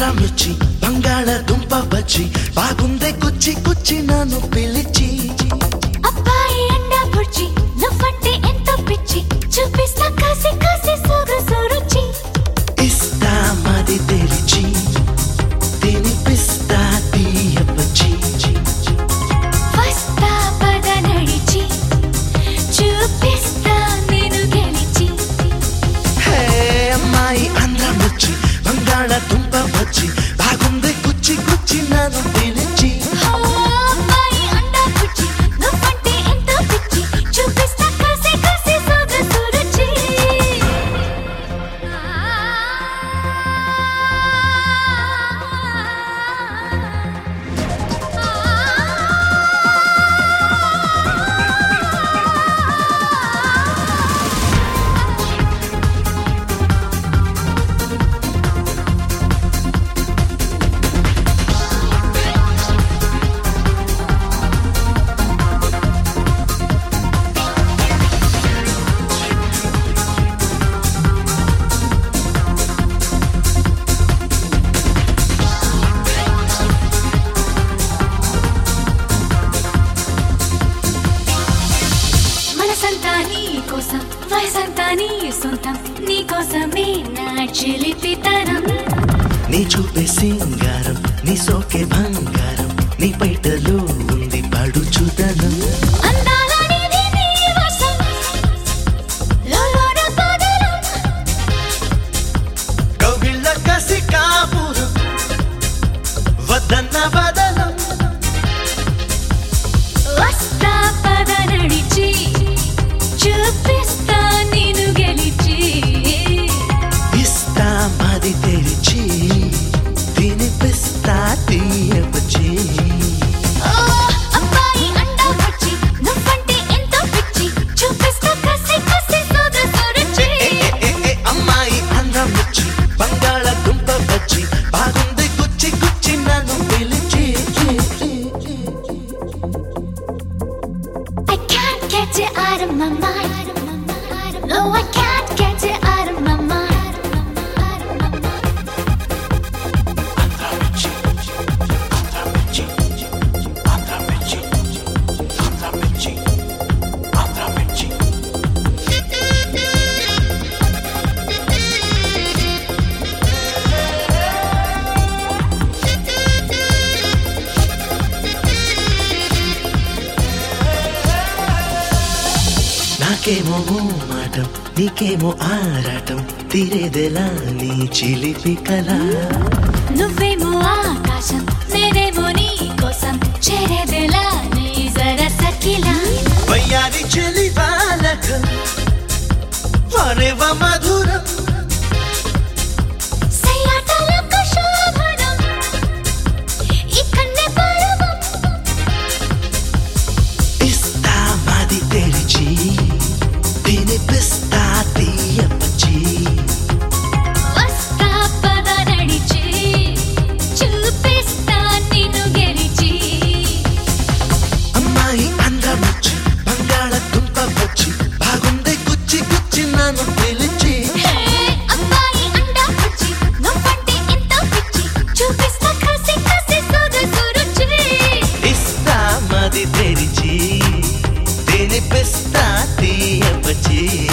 మిర్చి బంగాళదుంప బజ్జి బాగుందే కుచ్చి కుచ్చి నన్ను పిలిచి అబ్బాయి అండా బుర్జీ నువ్వంటే ఎంతో పిచ్చి చూపిస్తా కాసి కాసి సొగసు రుచి ఇస్తా మది తెరిచి తినిపిస్తా తీయ బజ్జి వస్తా పద నడిచి చూపిస్తా నేను గెలిచి హే అమ్మాయి ఆంధ్ర మిర్చి బంగాళదుంప బజ్జి బాగుందే కుచ్చి కుచ్చి నన్ను పిలిచి ఓ అబ్బాయి అండా బుర్జీ నువ్వంటే ఎంతో పిచ్చి చూపిస్తా కాసి కాసి సొగసు రుచి మనసంతా నీ కోసం వయసంతా నీ సొంతం నీ కోసమే నా చిలిపితనం నీ చూపే సింగారం నీ సోకే బంగారం నీ బయటలో ఉంది పడుచుదనం అందాల నిధి నీ వశం లోలోన పదలం కౌగిళ్ళ కసి కాపురం వద్దన్న బదలం వస్తా పద నడిచి చూపిస్తా నేను గెలిచి ఇస్తా మది తెరిచి తినిపిస్తా తీయవచ్చి ఓ అబ్బాయి అండా వచ్చి నువ్వంటే ఎంతో పిచ్చి చూపిస్తా కసి కసి సొగసు రుచి అమ్మాయి అందం వచ్చి బంగాళ దుంప వచ్చి బాగుంది గుచ్చి గుచ్చి నన్ను పిలిచి I can't get you out of my mind. No, I can't get you out of my mind. నాకేమో మాటం నీకేమో ఆరాటం తీరేదెలా నీ చిలిపి కళ నువ్వేమో ఆకాశం నేనేమో నీ కోసం చేరేదెలా నీ సరసకిలా వయ్యారి చెలి బాలకం వరేవ మధురం సయ్యాటలకు శోభనం ఈ కన్నె పర్వం ఇస్తా మది తెరిచి తినిపిస్తా తీయపచ్చి వస్తా పద నడిచి చూపిస్తా నిన్ను గెలిచి అమ్మాయి అందమొచ్చి బంగాళ దుంప వచ్చి బాగుంది గుచ్చి గుచ్చి నన్ను పిలిచి హే అబ్బాయి అండా వచ్చి నువ్వంటే ఎంతో పిచ్చి చూపిస్తా కసి కసి సొగసు రుచి ఇస్తా మది తెరిచి తినిపిస్తా తీయపచ్చి